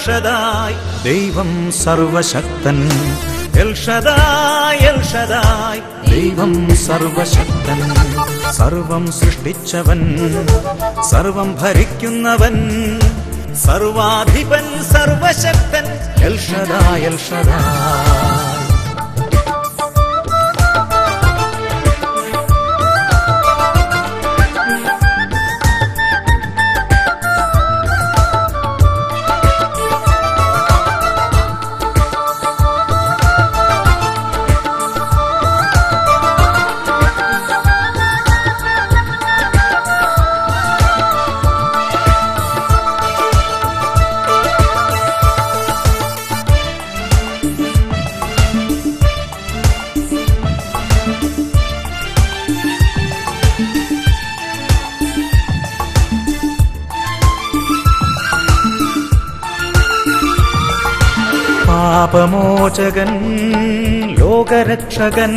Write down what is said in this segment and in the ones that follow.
എൽഷദായ് ദൈവം സർവശക്തൻ എൽഷദായ് എൽഷദായ് ദൈവം സർവശക്തൻ സർവം സൃഷ്ടിച്ചവൻ സർവം ഭരിക്കുന്നവൻ സർവാധിപൻ സർവശക്തൻ എൽഷദായ് എൽഷദായ് പാപമോചകൻ ലോകരക്ഷകൻ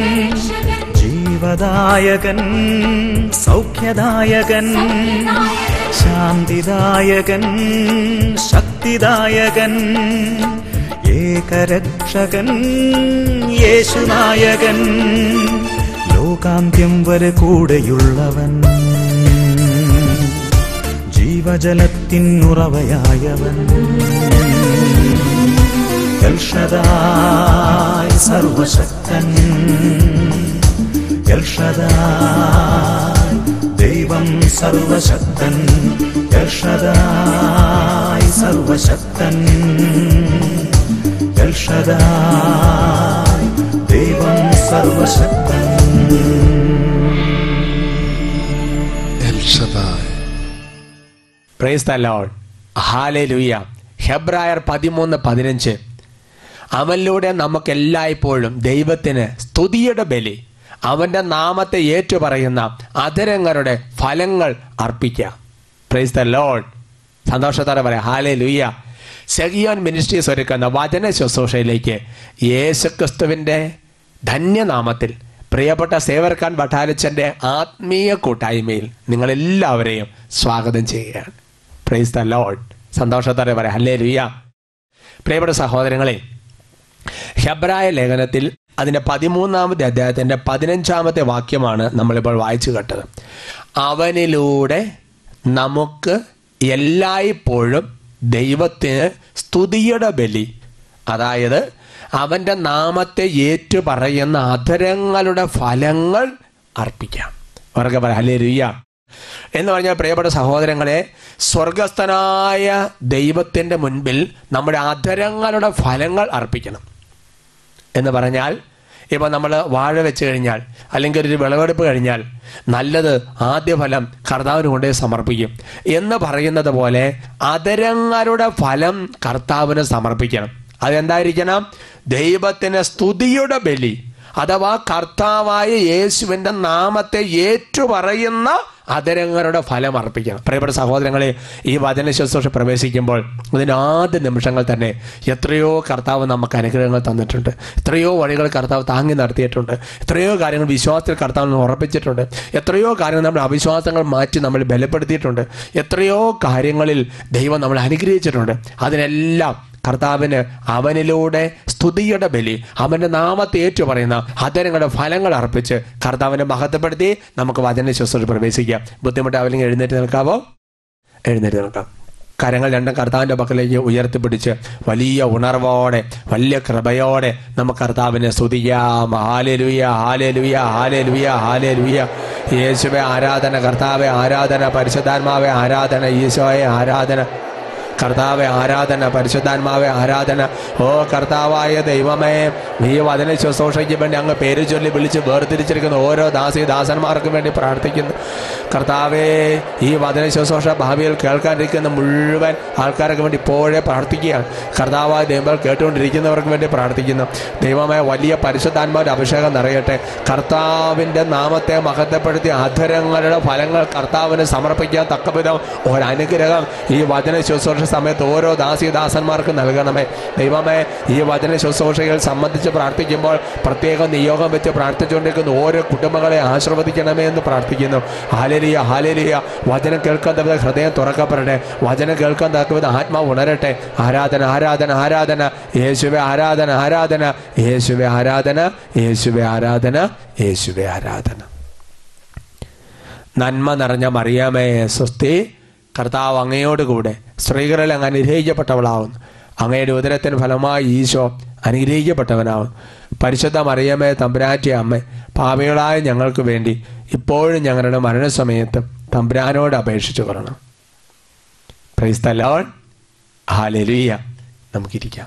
ജീവദായകൻ സൗഖ്യദായകൻ ശാന്തിദായകൻ ശക്തിദായകൻ ഏകരക്ഷകൻ യേശുനായകൻ ലോകാന്ത്യം വരെ കൂടെയുള്ളവൻ ജീവജലത്തിനുറവയായവൻ എൽഷദായ് സർവശക്തൻ എൽഷദായ് ദൈവം സർവശക്തൻ എൽഷദായ് സർവശക്തൻ എൽഷദായ് ദൈവം സർവശക്തൻ El Shaddai. Praise the Lord hallelujah ഹെബ്രായർ പതിമൂന്ന് പതിനഞ്ച് അവനിലൂടെ നമുക്ക് എല്ലായ്പ്പോഴും ദൈവത്തിന് സ്തുതിയുടെ ബലി അവൻ്റെ നാമത്തെ ഏറ്റുപറയുന്ന അധരങ്ങളുടെ ഫലങ്ങൾ അർപ്പിക്കാം പ്രൈസ് ദ ലോർഡ് സന്തോഷത്തോടെ പറയാം ഹാലേ ലുയ്യ സെഗിയോൻ മിനിസ്ട്രീസ് ഒരുക്കുന്ന വചന ശുശ്രൂഷയിലേക്ക് യേശുക്രിസ്തുവിൻ്റെ ധന്യനാമത്തിൽ പ്രിയപ്പെട്ട സേവർക്കാൻ ഭട്ടാലിച്ചൻ്റെ ആത്മീയ കൂട്ടായ്മയിൽ നിങ്ങളെല്ലാവരെയും സ്വാഗതം ചെയ്യുകയാണ് പ്രൈസ് ദ ലോർഡ് സന്തോഷത്തോടെ പറയാം ഹല്ലേ ലുയ്യ പ്രിയപ്പെട്ട സഹോദരങ്ങളെ ഹെബ്രായ ലേഖനത്തിൽ അതിൻ്റെ പതിമൂന്നാമത്തെ അധ്യായത്തിൻ്റെ പതിനഞ്ചാമത്തെ വാക്യമാണ് നമ്മളിപ്പോൾ വായിച്ചു കേട്ടത് അവനിലൂടെ നമുക്ക് എല്ലായ്പ്പോഴും ദൈവത്തിന് സ്തുതിയുടെ ബലി അതായത് അവൻ്റെ നാമത്തെ ഏറ്റുപറയുന്ന അധരങ്ങളുടെ ഫലങ്ങൾ അർപ്പിക്കാം അവർക്ക് പറയാം അല്ലേ രുയ്യ എന്ന് പറഞ്ഞാൽ പ്രിയപ്പെട്ട സഹോദരങ്ങളെ സ്വർഗസ്ഥനായ ദൈവത്തിൻ്റെ മുൻപിൽ നമ്മുടെ അധരങ്ങളുടെ ഫലങ്ങൾ അർപ്പിക്കണം എന്ന് പറഞ്ഞാൽ ഇപ്പോൾ നമ്മൾ വാഴ വെച്ച് കഴിഞ്ഞാൽ അല്ലെങ്കിൽ ഒരു വിളവെടുപ്പ് കഴിഞ്ഞാൽ നല്ലത് ആദ്യ ഫലം കർത്താവിന് കൊണ്ടേ സമർപ്പിക്കും എന്ന് പറയുന്നത് പോലെ അതരങ്ങളുടെ ഫലം കർത്താവിന് സമർപ്പിക്കണം അതെന്തായിരിക്കണം ദൈവത്തിന് സ്തുതിയുടെ ബലി അഥവാ കർത്താവായ യേശുവിൻ്റെ നാമത്തെ ഏറ്റുപറയുന്ന അതരങ്ങളുടെ ഫലം അർപ്പിക്കണം പ്രിയപ്പെട്ട സഹോദരങ്ങളെ ഈ വചന ശുശ്രൂഷ പ്രവേശിക്കുമ്പോൾ ഇതിൻ്റെ ആദ്യ നിമിഷങ്ങൾ തന്നെ എത്രയോ കർത്താവ് നമുക്ക് അനുഗ്രഹങ്ങൾ തന്നിട്ടുണ്ട് എത്രയോ വഴികൾ കർത്താവ് താങ്ങി നടത്തിയിട്ടുണ്ട് എത്രയോ കാര്യങ്ങൾ വിശ്വാസത്തിൽ കർത്താവ് നമ്മൾ ഉറപ്പിച്ചിട്ടുണ്ട് എത്രയോ കാര്യങ്ങൾ നമ്മുടെ അവിശ്വാസങ്ങൾ മാറ്റി നമ്മൾ ബലപ്പെടുത്തിയിട്ടുണ്ട് എത്രയോ കാര്യങ്ങളിൽ ദൈവം നമ്മൾ അനുഗ്രഹിച്ചിട്ടുണ്ട് അതിനെല്ലാം കർത്താവിന് അവനിലൂടെ സ്തുതിയുടെ ബലി അവൻ്റെ നാമത്തെ ഏറ്റു പറയുന്ന അതരങ്ങളുടെ ഫലങ്ങൾ അർപ്പിച്ച് കർത്താവിനെ മഹത്വപ്പെടുത്തി നമുക്ക് വചന ശുശ്രൂഷ പ്രവേശിക്കാം ബുദ്ധിമുട്ടാവില്ലെങ്കിൽ എഴുന്നേറ്റ് നിൽക്കാവോ എഴുന്നേറ്റ് നിൽക്കാം കരങ്ങൾ രണ്ടും കർത്താവിൻ്റെ പക്കലേക്ക് ഉയർത്തിപ്പിടിച്ച് വലിയ ഉണർവോടെ വലിയ കൃപയോടെ നമുക്ക് കർത്താവിനെ സ്തുതിക്കാം ഹാലലുയ ഹാലലുയ ഹാലലുയ ഹാലലുയ യേശുവെ ആരാധന കർത്താവെ ആരാധന പരിശുദ്ധാത്മാവെ ആരാധന ഈശോയെ ആരാധന കർത്താവെ ആരാധന പരിശുദ്ധാത്മാവെ ആരാധന ഓ കർത്താവായ ദൈവമേ ഈ വചന ശുശ്രൂഷയ്ക്ക് വേണ്ടി അങ്ങ് പേര് ചൊല്ലി വിളിച്ച് വേർതിരിച്ചിരിക്കുന്ന ഓരോ ദാസി ദാസന്മാർക്കും വേണ്ടി പ്രാർത്ഥിക്കുന്നു കർത്താവേ ഈ വചന ശുശ്രൂഷ ഭാവിയിൽ കേൾക്കാനിരിക്കുന്ന മുഴുവൻ ആൾക്കാർക്ക് വേണ്ടി ഇപ്പോഴേ പ്രാർത്ഥിക്കുകയാണ് കർത്താവായ ദൈവം കേട്ടുകൊണ്ടിരിക്കുന്നവർക്ക് വേണ്ടി പ്രാർത്ഥിക്കുന്നു ദൈവമേ വലിയ പരിശുദ്ധാത്മാവിൻ്റെ അഭിഷേകം നിറയട്ടെ കർത്താവിൻ്റെ നാമത്തെ മഹത്വപ്പെടുത്തി അധരങ്ങളുടെ ഫലങ്ങൾ കർത്താവിന് സമർപ്പിക്കാൻ തക്കവിധം ഒരനുഗ്രഹം ഈ വചന ശുശ്രൂഷ ശുശ്രൂഷ സമയത്ത് ഓരോ ദാസിദാസന്മാർക്ക് നൽകണമേ ദൈവമേ ഈ വചന ശുശ്രൂഷകൾ സംബന്ധിച്ച് പ്രാർത്ഥിക്കുമ്പോൾ പ്രത്യേകം നിയോഗം വെച്ച് പ്രാർത്ഥിച്ചുകൊണ്ടിരിക്കുന്ന ഓരോ കുടുംബങ്ങളെ ആശീർവദിക്കണമേ എന്ന് പ്രാർത്ഥിക്കുന്നു ഹാലലിയ ഹാലലിയ വചനം കേൾക്കാൻ തക്കവിധ ഹൃദയം തുറക്കപ്പെടട്ടെ വചനം കേൾക്കാൻ തക്കവിധ ആത്മാവ് ഉണരട്ടെ ആരാധന ആരാധന ആരാധന യേശുവെ ആരാധന ആരാധന യേശുവെ ആരാധന യേശുവെ ആരാധന യേശുവെ ആരാധന നന്മ നിറഞ്ഞ മറിയാമേ സ്വസ്തി കർത്താവ് അങ്ങയോടുകൂടെ സ്ത്രീകളിൽ അങ്ങ് അനുഗ്രഹിക്കപ്പെട്ടവളാവുന്നു അങ്ങയുടെ ഉദരത്തിന് ഫലമായി ഈശോ അനുഗ്രഹിക്കപ്പെട്ടവനാവുന്നു പരിശുദ്ധ മറിയമേ തമ്പുരാറ്റി അമ്മ പാപികളായ ഞങ്ങൾക്ക് വേണ്ടി ഇപ്പോഴും ഞങ്ങളുടെ മരണസമയത്തും തമ്പുരാനോട് അപേക്ഷിച്ചു കൊള്ളണം പ്രൈസ് തലോൺ ഹാലലുയ്യ നമുക്കിരിക്കാം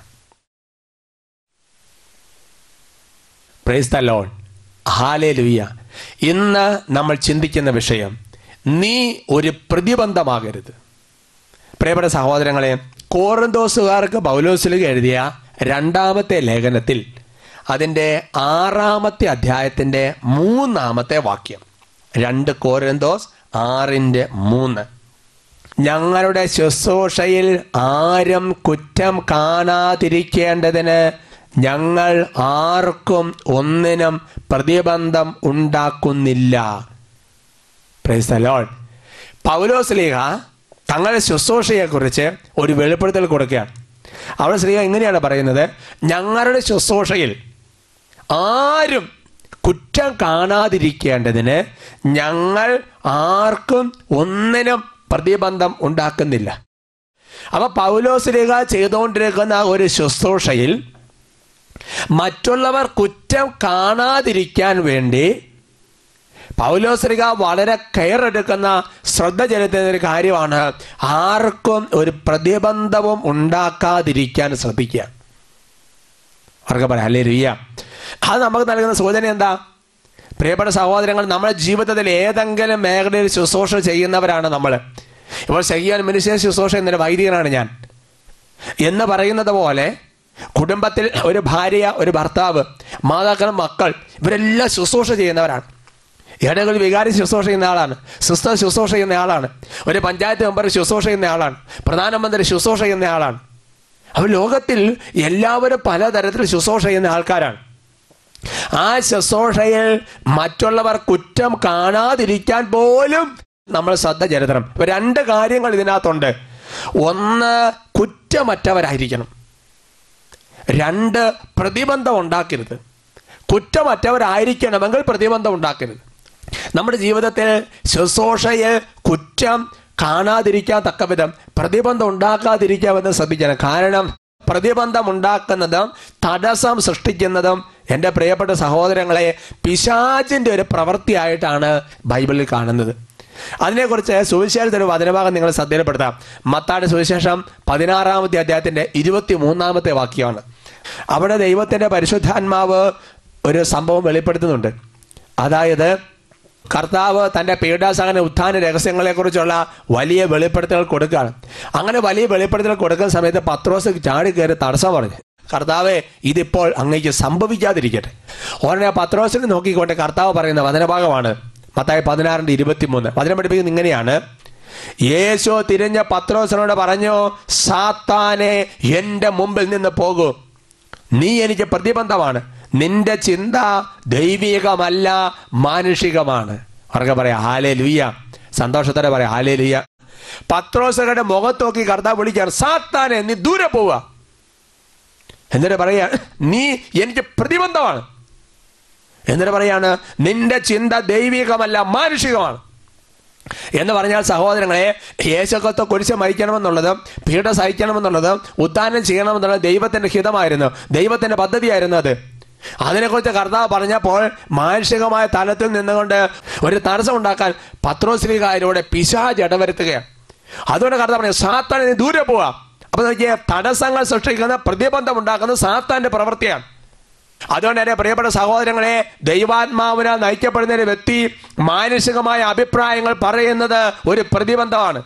പ്രൈസ് തലോൺ ഹാലലുയ്യ ഇന്ന് നമ്മൾ ചിന്തിക്കുന്ന വിഷയം നീ ഒരു പ്രതിബന്ധമാകരുത് പ്രിയപ്പെട്ട സഹോദരങ്ങളെ കോറന്തോസുകാർക്ക് പൗലോസിലുക എഴുതിയ രണ്ടാമത്തെ ലേഖനത്തിൽ അതിൻ്റെ ആറാമത്തെ അധ്യായത്തിൻ്റെ മൂന്നാമത്തെ വാക്യം രണ്ട് കോരന്തോസ് ആറിൻ്റെ മൂന്ന് ഞങ്ങളുടെ ശുശ്രൂഷയിൽ ആരും കുറ്റം കാണാതിരിക്കേണ്ടതിന് ഞങ്ങൾ ആർക്കും ഒന്നിനും പ്രതിബന്ധം ഉണ്ടാക്കുന്നില്ല പ്രൈസ് ദ ലോർഡ് പൗലോസ് ലീഹ തങ്ങളുടെ ശുശ്രൂഷയെക്കുറിച്ച് ഒരു വെളിപ്പെടുത്തൽ കൊടുക്കുകയാണ് അവിടെ ശ്രീക ഇങ്ങനെയാണ് പറയുന്നത് ഞങ്ങളുടെ ശുശ്രൂഷയിൽ ആരും കുറ്റം കാണാതിരിക്കേണ്ടതിന് ഞങ്ങൾ ആർക്കും ഒന്നിനും പ്രതിബന്ധം ഉണ്ടാക്കുന്നില്ല അപ്പൊ പൗലോസ് ലീഹ ചെയ്തുകൊണ്ടിരിക്കുന്ന ഒരു ശുശ്രൂഷയിൽ മറ്റുള്ളവർ കുറ്റം കാണാതിരിക്കാൻ വേണ്ടി പൗലോസ്ലിക വളരെ കെയർ എടുക്കുന്ന ശ്രദ്ധ ചെലുത്തുന്ന ഒരു കാര്യമാണ് ആർക്കും ഒരു പ്രതിബന്ധവും ഉണ്ടാക്കാതിരിക്കാൻ ശ്രദ്ധിക്കുക അവർക്ക് പറയാം അല്ലേ രിയ അത് നമുക്ക് നൽകുന്ന സൂചന എന്താ പ്രിയപ്പെട്ട സഹോദരങ്ങൾ നമ്മുടെ ജീവിതത്തിൽ ഏതെങ്കിലും മേഖലയിൽ ശുശ്രൂഷ ചെയ്യുന്നവരാണ് നമ്മൾ ഇപ്പോൾ ചെയ്യാൻ മനുഷ്യ ശുശ്രൂഷ എന്നൊരു വൈദികനാണ് ഞാൻ എന്ന് പറയുന്നത് പോലെ കുടുംബത്തിൽ ഒരു ഭാര്യ ഒരു ഭർത്താവ് മാതാക്കൾ മക്കൾ ഇവരെല്ലാം ശുശ്രൂഷ ചെയ്യുന്നവരാണ് ഏതെങ്കിലും വികാരി ശുശ്രൂഷ ചെയ്യുന്ന ആളാണ് സിസ്റ്റർ ശുശ്രൂഷ ചെയ്യുന്ന ആളാണ് ഒരു പഞ്ചായത്ത് മെമ്പർ ശുശ്രൂഷ ചെയ്യുന്ന ആളാണ് പ്രധാനമന്ത്രി ശുശ്രൂഷ ചെയ്യുന്ന ആളാണ് അപ്പോൾ ലോകത്തിൽ എല്ലാവരും പലതരത്തിൽ ശുശ്രൂഷ ചെയ്യുന്ന ആൾക്കാരാണ് ആ ശുശ്രൂഷയിൽ മറ്റുള്ളവർ കുറ്റം കാണാതിരിക്കാൻ പോലും നമ്മൾ ശ്രദ്ധ ചെലുത്തണം ഇപ്പൊ രണ്ട് കാര്യങ്ങൾ ഇതിനകത്തുണ്ട് ഒന്ന് കുറ്റമറ്റവരായിരിക്കണം രണ്ട് പ്രതിബന്ധം ഉണ്ടാക്കരുത് കുറ്റമറ്റവരായിരിക്കണമെങ്കിൽ പ്രതിബന്ധം ഉണ്ടാക്കരുത് നമ്മുടെ ജീവിതത്തിൽ ശുശ്രൂഷയിൽ കുറ്റം കാണാതിരിക്കാൻ തക്കവിധം പ്രതിബന്ധം ഉണ്ടാക്കാതിരിക്കാമെന്ന് ശ്രദ്ധിക്കണം കാരണം പ്രതിബന്ധം ഉണ്ടാക്കുന്നതും തടസ്സം സൃഷ്ടിക്കുന്നതും എൻ്റെ പ്രിയപ്പെട്ട സഹോദരങ്ങളെ പിശാചിൻ്റെ ഒരു പ്രവൃത്തിയായിട്ടാണ് ബൈബിളിൽ കാണുന്നത് അതിനെക്കുറിച്ച് സുവിശേഷത്തിൽ ഒരു വചനഭാഗം നിങ്ങൾ ശ്രദ്ധയിൽപ്പെടുത്താം മത്താട് സുവിശേഷം പതിനാറാമത്തെ അധ്യായത്തിൻ്റെ ഇരുപത്തി മൂന്നാമത്തെ വാക്യമാണ് അവിടെ ദൈവത്തിൻ്റെ പരിശുദ്ധാത്മാവ് ഒരു സംഭവം വെളിപ്പെടുത്തുന്നുണ്ട് അതായത് കർത്താവ് തൻ്റെ പീഡാസഹന ഉത്ഥാന രഹസ്യങ്ങളെക്കുറിച്ചുള്ള വലിയ വെളിപ്പെടുത്തലുകൾ കൊടുക്കുകയാണ് അങ്ങനെ വലിയ വെളിപ്പെടുത്തൽ കൊടുക്കുന്ന സമയത്ത് പത്രോസ് ചാടി കയറി തടസ്സം പറഞ്ഞു കർത്താവെ ഇതിപ്പോൾ അങ്ങേക്ക് സംഭവിക്കാതിരിക്കട്ടെ ഉടനെ പത്രോസിനെ നോക്കിക്കൊണ്ട് കർത്താവ് പറയുന്ന വചനഭാഗമാണ് മത്തായി പതിനാറിൻ്റെ ഇരുപത്തിമൂന്ന് വചനം പഠിപ്പിക്കുന്നത് ഇങ്ങനെയാണ് യേശു തിരിഞ്ഞ പത്രോസിനോട് പറഞ്ഞു സാത്താനെ എൻ്റെ മുമ്പിൽ നിന്ന് പോകൂ നീ എനിക്ക് പ്രതിബന്ധമാണ് നിന്റെ ചിന്ത ദൈവികമല്ല മാനുഷികമാണ് അവർക്ക് പറയാം ഹാലേ ലുയ്യ സന്തോഷത്തോടെ പറയാം ഹാലേ ലുയ്യ പത്രോസകളുടെ മുഖത്ത് നോക്കി കർത്താവ് വിളിക്കാൻ സാത്താനെ നീ ദൂരെ പോവുക എന്നിട്ട് പറയാ നീ എനിക്ക് പ്രതിബന്ധമാണ് എന്നിട്ട് പറയാണ് നിന്റെ ചിന്ത ദൈവികമല്ല മാനുഷികമാണ് എന്ന് പറഞ്ഞാൽ സഹോദരങ്ങളെ യേശുക്കത്തെ കുരിശ് മരിക്കണമെന്നുള്ളതും പീഡ സഹിക്കണമെന്നുള്ളതും ഉദ്ധാനം ചെയ്യണമെന്നുള്ളത് ദൈവത്തിന്റെ ഹിതമായിരുന്നു ദൈവത്തിന്റെ പദ്ധതിയായിരുന്നു അത് അതിനെക്കുറിച്ച് കർത്താവ് പറഞ്ഞപ്പോൾ മാനുഷികമായ തലത്തിൽ നിന്നുകൊണ്ട് ഒരു തടസ്സം ഉണ്ടാക്കാൻ പത്രോസ്ലികാരിലൂടെ പിശാജ് ഇടവരുത്തുകയാണ് അതുകൊണ്ട് കർത്താവ് പറഞ്ഞു സാത്താൻ നീ ദൂരെ പോവാ അപ്പൊ നോക്കിയ തടസ്സങ്ങൾ സൃഷ്ടിക്കുന്ന പ്രതിബന്ധം ഉണ്ടാക്കുന്ന സാത്താന്റെ പ്രവൃത്തിയാണ് അതുകൊണ്ട് തന്നെ പ്രിയപ്പെട്ട സഹോദരങ്ങളെ ദൈവാത്മാവിനാൽ നയിക്കപ്പെടുന്ന ഒരു വ്യക്തി മാനുഷികമായ അഭിപ്രായങ്ങൾ പറയുന്നത് ഒരു പ്രതിബന്ധമാണ്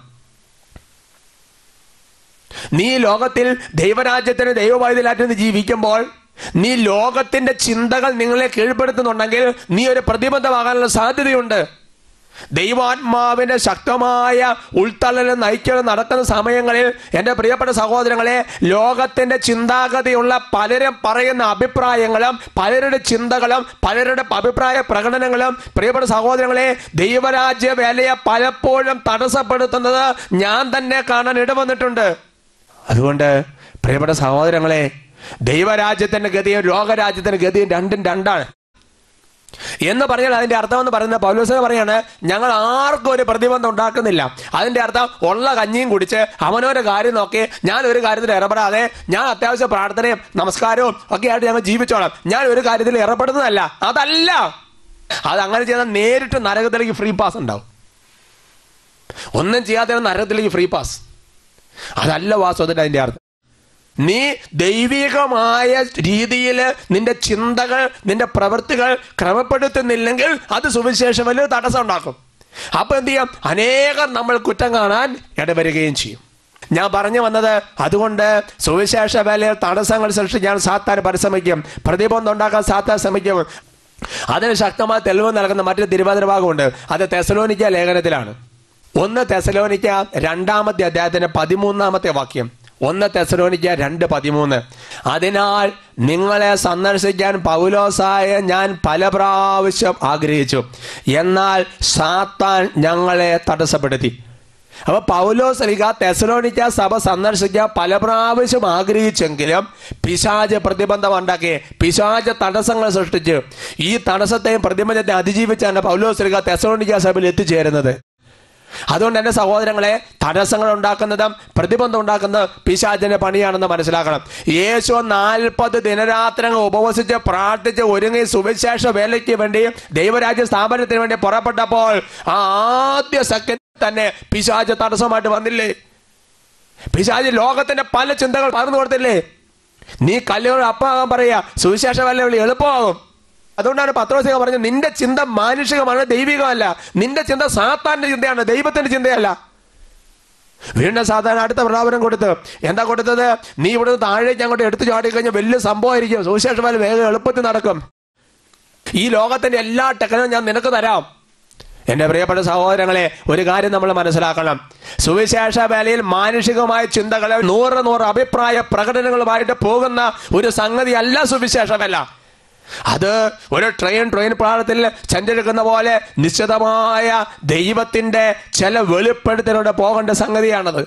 നീ ലോകത്തിൽ ദൈവരാജ്യത്തിന് ദൈവവൈദ്യലാറ്റ് ജീവിക്കുമ്പോൾ നീ ലോകത്തിന്റെ ചിന്തകൾ നിങ്ങളെ കീഴ്പ്പെടുത്തുന്നുണ്ടെങ്കിൽ നീ ഒരു പ്രതിബന്ധമാകാനുള്ള സാധ്യതയുണ്ട് ദൈവാത്മാവിന്റെ ശക്തമായ ഉൾത്തള്ളലും നയിക്കലും നടക്കുന്ന സമയങ്ങളിൽ എൻ്റെ പ്രിയപ്പെട്ട സഹോദരങ്ങളെ ലോകത്തിന്റെ ചിന്താഗതിയുള്ള പലരും പറയുന്ന അഭിപ്രായങ്ങളും പലരുടെ ചിന്തകളും പലരുടെ അഭിപ്രായ പ്രകടനങ്ങളും പ്രിയപ്പെട്ട സഹോദരങ്ങളെ ദൈവരാജ്യ വേലയെ പലപ്പോഴും തടസ്സപ്പെടുത്തുന്നത് ഞാൻ തന്നെ കാണാൻ ഇടവന്നിട്ടുണ്ട് അതുകൊണ്ട് പ്രിയപ്പെട്ട സഹോദരങ്ങളെ ദൈവരാജ്യത്തിന്റെ ഗതിയും ലോകരാജ്യത്തിന്റെ ഗതിയും രണ്ടും രണ്ടാണ് എന്ന് പറഞ്ഞാൽ അതിന്റെ അർത്ഥം എന്ന് പറയുന്നത് പൗലോസിനെ പറയാണ് ഞങ്ങൾ ആർക്കും ഒരു പ്രതിബന്ധം ഉണ്ടാക്കുന്നില്ല അതിന്റെ അർത്ഥം ഉള്ള കഞ്ഞിയും കുടിച്ച് അവനവന്റെ കാര്യം നോക്കി ഞാൻ ഒരു കാര്യത്തിൽ ഇടപെടാതെ ഞാൻ അത്യാവശ്യം പ്രാർത്ഥനയും നമസ്കാരവും ഒക്കെ ആയിട്ട് ഞങ്ങൾ ജീവിച്ചോളാം ഞാൻ ഒരു കാര്യത്തിൽ ഇടപെടുന്നതല്ല അതല്ല അത് അങ്ങനെ ചെയ്താൽ നേരിട്ട് നരകത്തിലേക്ക് ഫ്രീ പാസ് ഉണ്ടാവും ഒന്നും ചെയ്യാതെ നരകത്തിലേക്ക് ഫ്രീ പാസ് അതല്ല വാസ്തവത്തിന്റെ അതിന്റെ അർത്ഥം നീ ദൈവികമായ രീതിയിൽ നിന്റെ ചിന്തകൾ നിന്റെ പ്രവൃത്തികൾ ക്രമപ്പെടുത്തുന്നില്ലെങ്കിൽ അത് സുവിശേഷം വലിയ തടസ്സം ഉണ്ടാക്കും അപ്പൊ എന്ത് ചെയ്യാം അനേകം നമ്മൾ കുറ്റം കാണാൻ ഇടവരികയും ചെയ്യും ഞാൻ പറഞ്ഞു വന്നത് അതുകൊണ്ട് സുവിശേഷ വേലയിൽ തടസ്സങ്ങൾ സൃഷ്ടിക്കാൻ സാത്താൻ പരിശ്രമിക്കും പ്രതിബന്ധം ഉണ്ടാക്കാൻ സാത്താൻ ശ്രമിക്കും അതിന് ശക്തമായ തെളിവ് നൽകുന്ന മറ്റൊരു തിരുവാതിര ഭാഗമുണ്ട് അത് തെസലോനിക്ക ലേഖനത്തിലാണ് ഒന്ന് തെസലോനിക്ക രണ്ടാമത്തെ അധ്യായത്തിന്റെ പതിമൂന്നാമത്തെ വാക്യം ഒന്ന് തെസലോനിക്ക രണ്ട് പതിമൂന്ന് അതിനാൽ നിങ്ങളെ സന്ദർശിക്കാൻ പൗലോസായ ഞാൻ പല പ്രാവശ്യം ആഗ്രഹിച്ചു എന്നാൽ സാത്താൻ ഞങ്ങളെ തടസ്സപ്പെടുത്തി അപ്പൊ പൗലോസ് ലിഗ തെസലോനിക്ക സഭ സന്ദർശിക്കാൻ പല പ്രാവശ്യം ആഗ്രഹിച്ചെങ്കിലും പിശാജ് പ്രതിബന്ധം ഉണ്ടാക്കി പിശാജ് തടസ്സങ്ങൾ സൃഷ്ടിച്ച് ഈ തടസ്സത്തെയും പ്രതിബന്ധത്തെയും അതിജീവിച്ചാണ് പൗലോസ് ലിഗ തെസലോനിക്ക സഭയിൽ എത്തിച്ചേരുന്നത് അതുകൊണ്ട് എൻ്റെ സഹോദരങ്ങളെ തടസ്സങ്ങൾ ഉണ്ടാക്കുന്നതും പ്രതിബന്ധം ഉണ്ടാക്കുന്നത് പിശാചിന്റെ പണിയാണെന്ന് മനസ്സിലാക്കണം യേശു നാൽപ്പത് ദിനരാത്രങ്ങൾ ഉപവസിച്ച് പ്രാർത്ഥിച്ച് ഒരുങ്ങി സുവിശേഷ വേലയ്ക്ക് വേണ്ടി ദൈവരാജ്യ സ്ഥാപനത്തിന് വേണ്ടി പുറപ്പെട്ടപ്പോൾ ആ ആദ്യ സെക്കൻഡ് തന്നെ പിശാച് തടസ്സമായിട്ട് വന്നില്ലേ പിശാച് ലോകത്തിന്റെ പല ചിന്തകൾ പകർന്നു കൊടുത്തില്ലേ നീ കല്ലുകൾ അപ്പാകാൻ പറയാ സുവിശേഷ വെല്ലുവിളി എളുപ്പമാകും അതുകൊണ്ടാണ് പത്രോസിക പറഞ്ഞത് നിന്റെ ചിന്ത മാനുഷികമാണ് ദൈവികമല്ല നിന്റെ ചിന്ത സാത്താന്റെ ചിന്തയാണ് ദൈവത്തിന്റെ ചിന്തയല്ല വീണ്ടും സാധാരണ അടുത്ത പ്രലാപനം കൊടുത്ത് എന്താ കൊടുത്തത് നീ ഇവിടുന്ന് താഴേക്ക് അങ്ങോട്ട് എടുത്തു ചാടി കഴിഞ്ഞാൽ വലിയ സംഭവമായിരിക്കും സുവിശേഷ വേല വേഗം എളുപ്പത്തിൽ നടക്കും ഈ ലോകത്തിന്റെ എല്ലാ ടെക്നും ഞാൻ നിനക്ക് തരാം എന്റെ പ്രിയപ്പെട്ട സഹോദരങ്ങളെ ഒരു കാര്യം നമ്മൾ മനസ്സിലാക്കണം സുവിശേഷ വേലയിൽ മാനുഷികമായ ചിന്തകളെ നൂറ് നൂറ് അഭിപ്രായ പ്രകടനങ്ങളുമായിട്ട് പോകുന്ന ഒരു സംഗതി അല്ല സുവിശേഷ വേല അത് ഒരു ട്രെയിൻ ട്രെയിൻ പാളത്തിൽ സഞ്ചരിക്കുന്ന പോലെ നിശ്ചിതമായ ദൈവത്തിന്റെ ചില വെളിപ്പെടുത്തലൂടെ പോകേണ്ട സംഗതിയാണത്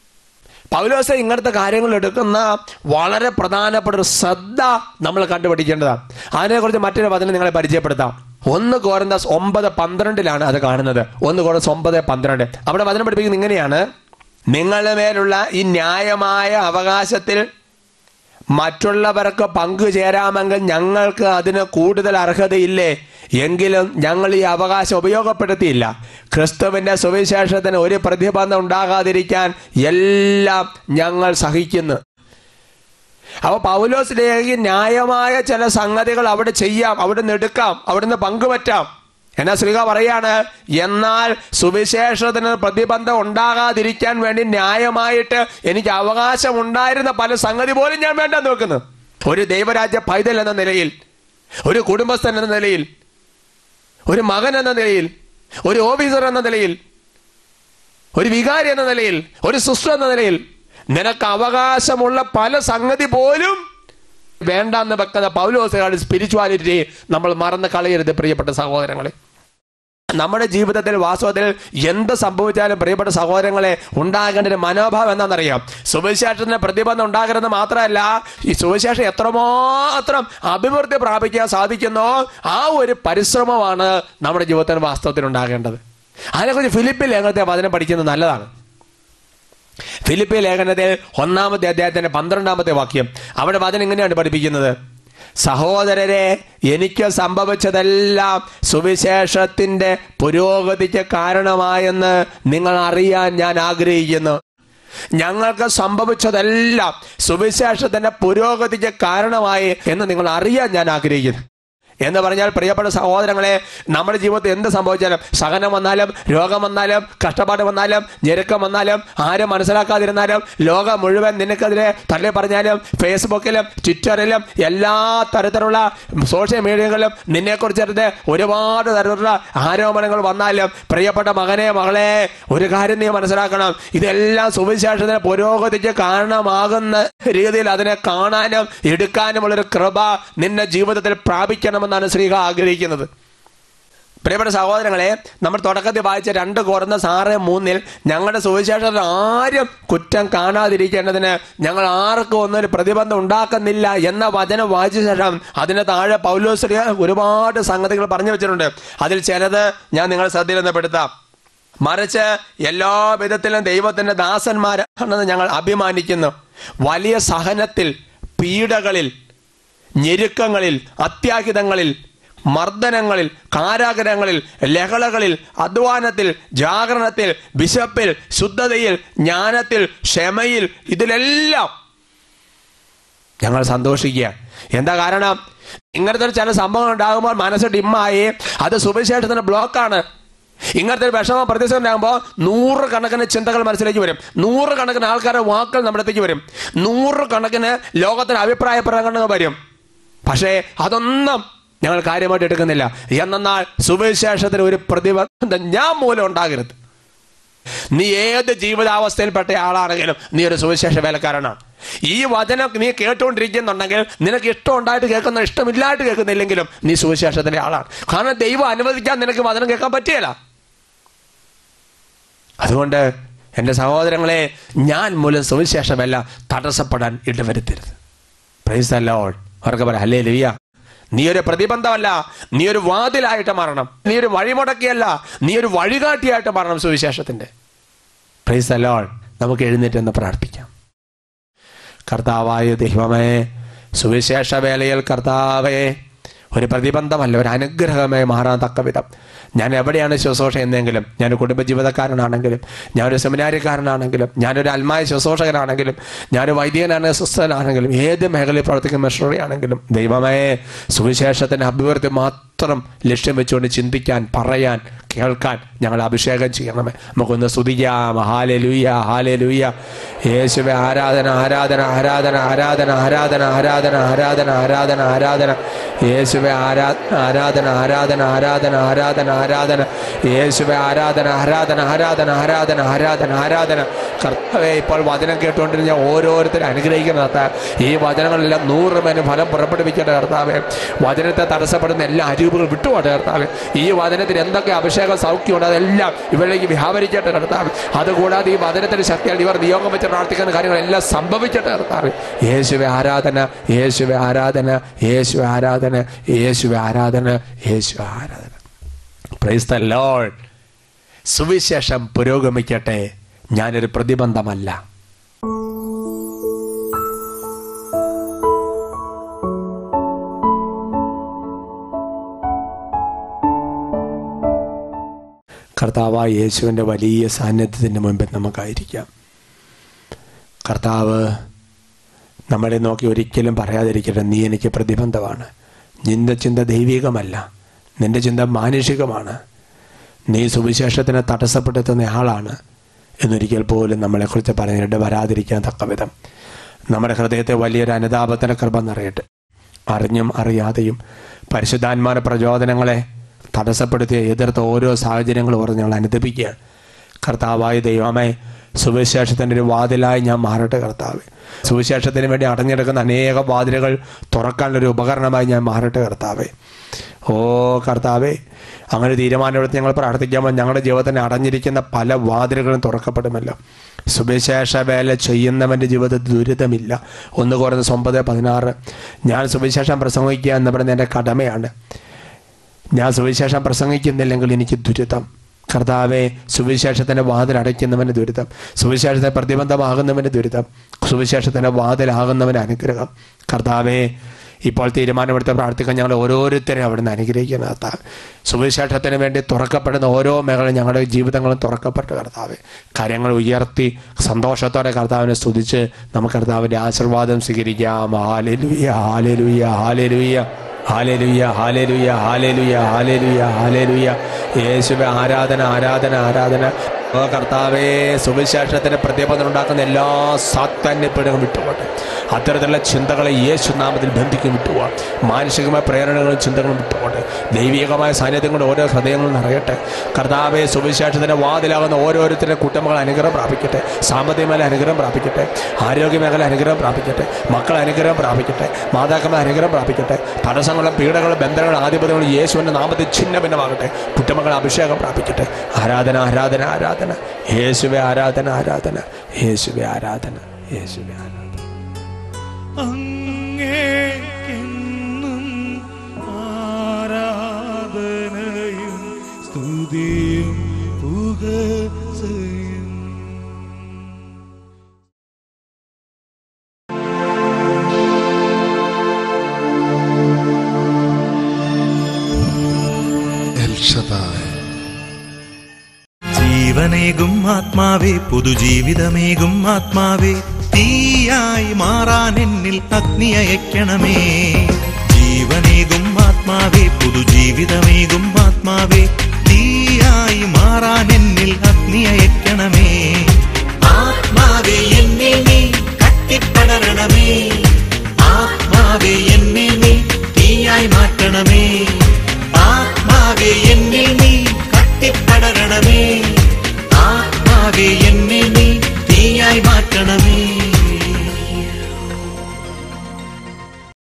പൗലോസ് ഇങ്ങനത്തെ കാര്യങ്ങൾ എടുക്കുന്ന വളരെ പ്രധാനപ്പെട്ട ഒരു ശ്രദ്ധ നമ്മൾ കണ്ടുപിടിക്കേണ്ടതാണ് അതിനെക്കുറിച്ച് മറ്റൊരു വചനം നിങ്ങളെ പരിചയപ്പെടുത്താം ഒന്ന് കോരന്താസ് ഒമ്പത് പന്ത്രണ്ടിലാണ് അത് കാണുന്നത് ഒന്ന് കോരന്താസ് ഒമ്പത് പന്ത്രണ്ട് അവിടെ വചനം പഠിപ്പിക്കുന്നത് ഇങ്ങനെയാണ് നിങ്ങളുടെ മേലുള്ള ഈ ന്യായമായ അവകാശത്തിൽ മറ്റുള്ളവർക്ക് പങ്കുചേരാമെങ്കിൽ ഞങ്ങൾക്ക് അതിന് കൂടുതൽ അർഹതയില്ലേ എങ്കിലും ഞങ്ങൾ ഈ അവകാശം ഉപയോഗപ്പെടുത്തിയില്ല ക്രിസ്തുവിന്റെ സുവിശേഷത്തിന് ഒരു പ്രതിബന്ധം ഉണ്ടാകാതിരിക്കാൻ എല്ലാം ഞങ്ങൾ സഹിക്കുന്നു അപ്പൊ പൗലോസിലേക്ക് ന്യായമായ ചില സംഗതികൾ അവിടെ ചെയ്യാം അവിടെ നിന്ന് എടുക്കാം അവിടെ നിന്ന് പങ്കുപറ്റാം എന്നാ ശ്രീക പറയാണ് എന്നാൽ സുവിശേഷത്തിന് പ്രതിബന്ധം ഉണ്ടാകാതിരിക്കാൻ വേണ്ടി ന്യായമായിട്ട് എനിക്ക് അവകാശം ഉണ്ടായിരുന്ന പല സംഗതി പോലും ഞാൻ വേണ്ടെന്ന് വെക്കുന്നു ഒരു ദൈവരാജ്യ പൈതൽ എന്ന നിലയിൽ ഒരു കുടുംബസ്ഥൻ എന്ന നിലയിൽ ഒരു മകൻ എന്ന നിലയിൽ ഒരു ഓഫീസർ എന്ന നിലയിൽ ഒരു വികാരി എന്ന നിലയിൽ ഒരു സിസ്റ്റർ എന്ന നിലയിൽ നിനക്ക് അവകാശമുള്ള പല സംഗതി പോലും വേണ്ടെന്ന് വെക്കുന്ന പൗലോസുകാരുടെ സ്പിരിച്വാലിറ്റി നമ്മൾ മറന്ന് കളയരുത് പ്രിയപ്പെട്ട സഹോദരങ്ങളെ നമ്മുടെ ജീവിതത്തിൽ വാസ്തവത്തിൽ എന്ത് സംഭവിച്ചാലും പ്രിയപ്പെട്ട സഹോദരങ്ങളെ ഉണ്ടാകേണ്ട ഒരു മനോഭാവം എന്താണെന്നറിയാം സുവിശേഷത്തിന് പ്രതിബന്ധം ഉണ്ടാകരുത് മാത്രമല്ല ഈ സുവിശേഷം എത്രമാത്രം അഭിവൃദ്ധി പ്രാപിക്കാൻ സാധിക്കുന്നോ ആ ഒരു പരിശ്രമമാണ് നമ്മുടെ ജീവിതത്തിൽ വാസ്തവത്തിൽ ഉണ്ടാകേണ്ടത് അതിനെക്കുറിച്ച് ഫിലിപ്പിൽ ലേഖനത്തെ വചനം പഠിക്കുന്നത് നല്ലതാണ് ഫിലിപ്പി ലേഖനത്തിൽ ഒന്നാമത്തെ അധ്യായത്തിന്റെ പന്ത്രണ്ടാമത്തെ വാക്യം അവിടെ വചനം എങ്ങനെയാണ് പഠിപ്പിക്കുന്നത് സഹോദരരെ എനിക്ക് സംഭവിച്ചതെല്ലാം സുവിശേഷത്തിന്റെ പുരോഗതിക്ക് കാരണമായെന്ന് നിങ്ങൾ അറിയാൻ ഞാൻ ആഗ്രഹിക്കുന്നു ഞങ്ങൾക്ക് സംഭവിച്ചതെല്ലാം സുവിശേഷത്തിന്റെ പുരോഗതിക്ക് കാരണമായി എന്ന് നിങ്ങൾ അറിയാൻ ഞാൻ ആഗ്രഹിക്കുന്നു എന്ന് പറഞ്ഞാൽ പ്രിയപ്പെട്ട സഹോദരങ്ങളെ നമ്മുടെ ജീവിതത്തിൽ എന്ത് സംഭവിച്ചാലും സഹനം വന്നാലും രോഗം വന്നാലും കഷ്ടപ്പാട് വന്നാലും ഞെരുക്കം വന്നാലും ആരും മനസ്സിലാക്കാതിരുന്നാലും ലോകം മുഴുവൻ നിനക്കെതിരെ തള്ളി പറഞ്ഞാലും ഫേസ്ബുക്കിലും ട്വിറ്ററിലും എല്ലാ തരത്തിലുള്ള സോഷ്യൽ മീഡിയകളിലും നിന്നെക്കുറിച്ചറിഞ്ഞ് ഒരുപാട് തരത്തിലുള്ള ആരോപണങ്ങൾ വന്നാലും പ്രിയപ്പെട്ട മകനെ മകളെ ഒരു കാര്യം നീ മനസ്സിലാക്കണം ഇതെല്ലാം സുവിശേഷത്തിന് പുരോഗതിക്ക് കാരണമാകുന്ന രീതിയിൽ അതിനെ കാണാനും എടുക്കാനുമുള്ളൊരു കൃപ നിന്റെ ജീവിതത്തിൽ പ്രാപിക്കണമെന്നാണ് ശ്രീക ആഗ്രഹിക്കുന്നത് പ്രിയപ്പെട്ട സഹോദരങ്ങളെ നമ്മൾ തുടക്കത്തിൽ വായിച്ച രണ്ട് കുറഞ്ഞ ആറ് മൂന്നിൽ ഞങ്ങളുടെ സുവിശേഷത്തിൽ ആരും കുറ്റം കാണാതിരിക്കേണ്ടതിന് ഞങ്ങൾ ആർക്കും ഒന്നൊരു പ്രതിബന്ധം ഉണ്ടാക്കുന്നില്ല എന്ന വചനം വായിച്ച ശേഷം അതിന് താഴെ പൗലോശ്രീ ഒരുപാട് സംഗതികൾ പറഞ്ഞു വെച്ചിട്ടുണ്ട് അതിൽ ചിലത് ഞാൻ നിങ്ങളെ ശ്രദ്ധയിൽ പെടുത്താം മറിച്ച് എല്ലാ വിധത്തിലും ദൈവത്തിന്റെ ദാസന്മാരാണെന്ന് ഞങ്ങൾ അഭിമാനിക്കുന്നു വലിയ സഹനത്തിൽ പീഡകളിൽ ഞെരുക്കങ്ങളിൽ അത്യാഹിതങ്ങളിൽ മർദ്ദനങ്ങളിൽ കാരാഗ്രഹങ്ങളിൽ ലഹളകളിൽ അധ്വാനത്തിൽ ജാഗരണത്തിൽ വിശപ്പിൽ ശുദ്ധതയിൽ ജ്ഞാനത്തിൽ ക്ഷമയിൽ ഇതിലെല്ലാം ഞങ്ങൾ സന്തോഷിക്കുക എന്താ കാരണം ഇങ്ങനത്തെ ഒരു ചില സംഭവങ്ങൾ ഉണ്ടാകുമ്പോൾ മനസ്സ് ഡിമ്മായി അത് സുവിശേഷത്തിന് ബ്ലോക്കാണ് ഇങ്ങനത്തെ ഒരു വിഷമ പ്രതിസന്ധി ആകുമ്പോൾ നൂറുകണക്കിന് ചിന്തകൾ മനസ്സിലേക്ക് വരും നൂറുകണക്കിന് ആൾക്കാരുടെ വാക്കുകൾ നമ്മുടെ അടുത്തേക്ക് വരും നൂറുകണക്കിന് ലോകത്തിന് അഭിപ്രായ പ്രകടനങ്ങൾ വരും പക്ഷേ അതൊന്നും ഞങ്ങൾ കാര്യമായിട്ട് എടുക്കുന്നില്ല എന്നാൽ സുവിശേഷത്തിന് ഒരു പ്രതിബന്ധം ഞാൻ മൂലം ഉണ്ടാകരുത് നീ ഏത് ജീവിതാവസ്ഥയിൽപ്പെട്ട ആളാണെങ്കിലും നീ ഒരു സുവിശേഷ വേലക്കാരനാണ് ഈ വചനം നീ കേട്ടുകൊണ്ടിരിക്കുന്നുണ്ടെങ്കിൽ നിനക്ക് ഇഷ്ടം ഉണ്ടായിട്ട് കേൾക്കുന്ന ഇഷ്ടമില്ലായിട്ട് കേൾക്കുന്നില്ലെങ്കിലും നീ സുവിശേഷത്തിന്റെ ആളാണ് കാരണം ദൈവം അനുവദിക്കാൻ നിനക്ക് വചനം കേൾക്കാൻ പറ്റിയല്ല അതുകൊണ്ട് എൻ്റെ സഹോദരങ്ങളെ ഞാൻ മൂലം സുവിശേഷമല്ല തടസ്സപ്പെടാൻ ഇടവരുത്തരുത് പ്രൈസ് ലോഡ് അവർക്ക് പറയാം അല്ലേ ലിയ നീ ഒരു പ്രതിബന്ധമല്ല നീ ഒരു വാതിലായിട്ട് മാറണം നീ ഒരു വഴിമുടക്കിയല്ല നീ ഒരു വഴികാട്ടിയായിട്ട് മാറണം സുവിശേഷത്തിന്റെ പ്രൈസ് ലോഡ് നമുക്ക് എഴുന്നേറ്റ് എന്ന് പ്രാർത്ഥിക്കാം കർത്താവായ ദൈവമേ സുവിശേഷ വേലയിൽ കർത്താവേ ഒരു പ്രതിബന്ധമല്ല ഒരു അനുഗ്രഹമായി മാറാൻ തക്ക വിധം ഞാൻ എവിടെയാണ് ശുശ്രൂഷ എന്നെങ്കിലും ഞാൻ കുടുംബജീവിതക്കാരനാണെങ്കിലും ഞാനൊരു സെമിനാരിക്കാരനാണെങ്കിലും ഞാനൊരു അൽമായ ശുശ്രൂഷകനാണെങ്കിലും ഞാനൊരു വൈദികനാണ് സുസ്ഥനാണെങ്കിലും ഏത് മേഖലയിൽ പ്രവർത്തിക്കുന്ന മിഷണറി ആണെങ്കിലും ദൈവമേ സുവിശേഷത്തിൻ്റെ അഭിവൃദ്ധി മാത്രം ലക്ഷ്യം വെച്ചുകൊണ്ട് ചിന്തിക്കാൻ പറയാൻ കേൾക്കാൻ ഞങ്ങൾ അഭിഷേകം ചെയ്യണമേ നമുക്കൊന്ന് സ്തുതിക്കാം ഹാലെ ലൂയ ഹാലെ ലൂയ യേശുവെ ആരാധന ആരാധന ആരാധന ആരാധന ആരാധന ആരാധന ആരാധന ആരാധന ആരാധന യേശുവെ ആരാധന ആരാധന ആരാധന ആരാധന ആരാധന ആരാധന യേശുവെ ആരാധന ആരാധന ആരാധന ആരാധന ആരാധന ആരാധന കർത്താവെ ഇപ്പോൾ വചനം കേട്ടുകൊണ്ടിരുന്ന ഓരോരുത്തരും അനുഗ്രഹിക്കുന്ന കർത്താവ് ഈ വചനങ്ങളെല്ലാം നൂറ് പേര് ഫലം പുറപ്പെടുവിക്കട്ടെ കർത്താവെ വചനത്തെ തടസ്സപ്പെടുന്ന എല്ലാ അരിവുകൾ വിട്ടുപോട്ടെ കർത്താവ് ഈ വചനത്തിൽ എന്തൊക്കെ അഭിഷേകം സൗഖ്യമുണ്ട് അതെല്ലാം ഇവരിലേക്ക് വ്യാപരിക്കട്ടെ കർത്താവ് അതുകൂടാതെ ഈ വചനത്തിന്റെ ശക്തിയാണ് ഇവർ നിയോഗം വെച്ച് പ്രാർത്ഥിക്കുന്ന കാര്യങ്ങളെല്ലാം സംഭവിക്കട്ടെ കർത്താവ് യേശുവെ ആരാധന യേശുവെ ആരാധന യേശുവെ ആരാധന യേശുവെ ആരാധന യേശുവെ ആരാധന പ്രൈസ് ദ ലോർഡ് സുവിശേഷം പുരോഗമിക്കട്ടെ ഞാനൊരു പ്രതിബന്ധമല്ല കർത്താവായ യേശുവിൻ്റെ വലിയ സാന്നിധ്യത്തിൻ്റെ മുമ്പിൽ നമുക്കായിരിക്കാം കർത്താവ് നമ്മളെ നോക്കി ഒരിക്കലും പറയാതിരിക്കട്ടെ നീ എനിക്ക് പ്രതിബന്ധമാണ് നിന്റെ ചിന്ത ദൈവികമല്ല നിന്റെ ചിന്ത മാനുഷികമാണ് നീ സുവിശേഷത്തിനെ തടസ്സപ്പെടുത്തുന്ന ആളാണ് എന്നൊരിക്കൽ പോലും നമ്മളെക്കുറിച്ച് പറഞ്ഞിട്ട് വരാതിരിക്കാൻ തക്ക വിധം നമ്മുടെ ഹൃദയത്തെ വലിയൊരു അനുതാപത്തിന് കൃപ നിറയട്ടെ അറിഞ്ഞും അറിയാതെയും പരിശുദ്ധാത്മാന പ്രചോദനങ്ങളെ തടസ്സപ്പെടുത്തിയ എതിർത്ത ഓരോ സാഹചര്യങ്ങളും ഓർത്ത് ഞങ്ങൾ അനുദപിക്കുകയാണ് കർത്താവായ ദൈവമേ സുവിശേഷത്തിൻ്റെ ഒരു വാതിലായി ഞാൻ മാറട്ടെ കർത്താവ് സുവിശേഷത്തിന് വേണ്ടി അടഞ്ഞെടുക്കുന്ന അനേക വാതിലുകൾ തുറക്കാനുള്ളൊരു ഉപകരണമായി ഞാൻ മാറട്ടെ കർത്താവേ ഓ കർത്താവേ അങ്ങനെ തീരുമാനമെടുത്ത് ഞങ്ങൾ പ്രാർത്ഥിക്കുമ്പോൾ ഞങ്ങളുടെ ജീവിതത്തിന് അടഞ്ഞിരിക്കുന്ന പല വാതിലുകളും തുറക്കപ്പെടുമല്ലോ സുവിശേഷ വേല ചെയ്യുന്നവൻ്റെ ജീവിതത്തിൽ ദുരിതമില്ല ഒന്ന് കുറഞ്ഞ ഒമ്പത് പതിനാറ് ഞാൻ സുവിശേഷം പ്രസംഗിക്കുക എന്ന് പറയുന്നത് എൻ്റെ കടമയാണ് ഞാൻ സുവിശേഷം പ്രസംഗിക്കുന്നില്ലെങ്കിൽ എനിക്ക് ദുരിതം കർത്താവെ സുവിശേഷത്തിൻ്റെ വാതിൽ അടയ്ക്കുന്നവന് ദുരിതം സുവിശേഷത്തെ പ്രതിബന്ധമാകുന്നവന് ദുരിതം സുവിശേഷത്തിൻ്റെ വാതിലാകുന്നവന് അനുഗ്രഹം കർത്താവെ ഇപ്പോൾ തീരുമാനമെടുത്ത് പ്രാർത്ഥിക്കാൻ ഞങ്ങൾ ഓരോരുത്തരെയും അവിടുന്ന് അനുഗ്രഹിക്കുന്ന കർത്താവ് സുവിശേഷത്തിന് വേണ്ടി തുറക്കപ്പെടുന്ന ഓരോ മേഖലയും ഞങ്ങളുടെ ജീവിതങ്ങളും തുറക്കപ്പെട്ട കർത്താവ് കാര്യങ്ങൾ ഉയർത്തി സന്തോഷത്തോടെ കർത്താവിനെ സ്തുതിച്ച് നമുക്ക് കർത്താവിൻ്റെ ആശീർവാദം സ്വീകരിക്കാം hallelujah hallelujah hallelujah hallelujah hallelujah hallelujah hallelujah hallelujah യേശുവെ ആരാധന ആരാധന ആരാധന ഓ കർത്താവേ സുവിശേഷത്തിന് പ്രത്യേകത ഉണ്ടാക്കുന്ന എല്ലാ സാത്താന്യപ്പെടുകളും വിട്ടുപോട്ടെ അത്തരത്തിലുള്ള ചിന്തകളെ യേശു നാമത്തിൽ ബന്ധിക്കും വിട്ടുപോവാ മാനസികമായ പ്രേരണകളും ചിന്തകളും വിട്ടുപോട്ടെ ദൈവികമായ സാന്നിധ്യം കൊണ്ട് ഓരോ ഹൃദയങ്ങളും നിറയട്ടെ കർത്താവെ സുവിശേഷത്തിന്റെ വാതിലാകുന്ന ഓരോരുത്തരുടെ കുറ്റമകൾ അനുഗ്രഹം പ്രാപിക്കട്ടെ സാമ്പത്തിക മേഖല അനുഗ്രഹം പ്രാപിക്കട്ടെ ആരോഗ്യ മേഖല അനുഗ്രഹം പ്രാപിക്കട്ടെ മക്കൾ അനുഗ്രഹം പ്രാപിക്കട്ടെ മാതാക്കന്മാർ അനുഗ്രഹം പ്രാപിക്കട്ടെ തടസ്സങ്ങളും പീഡകളും ബന്ധങ്ങളും ആധിപത്യങ്ങളും യേശുവിന്റെ നാമത്തിൽ ഛിന്ന ഭിന്നമാകട്ടെ കുറ്റമകൾ അഭിഷേകം പ്രാപിക്കട്ടെ ആരാധന ആരാധന ആരാധന യേശുവെ ആരാധന ആരാധന യേശുവെ ആരാധന യേശുവെ ആരാധന അങ്ങേക്കെന്നും ആരാധനയും സ്തുതിയും പുകഴ്ചയും El Shaddai. ജീവനേകും ആത്മാവേ പുതുജീവിതമേകും ആത്മാവേ തീയായി മാറാൻ എന്നിൽ അഗ്നി അയക്കണമേ ജീവനേകും ആത്മാവേ പുതുജീവിതമേകും ആത്മാവേ തീയായി മാറാൻ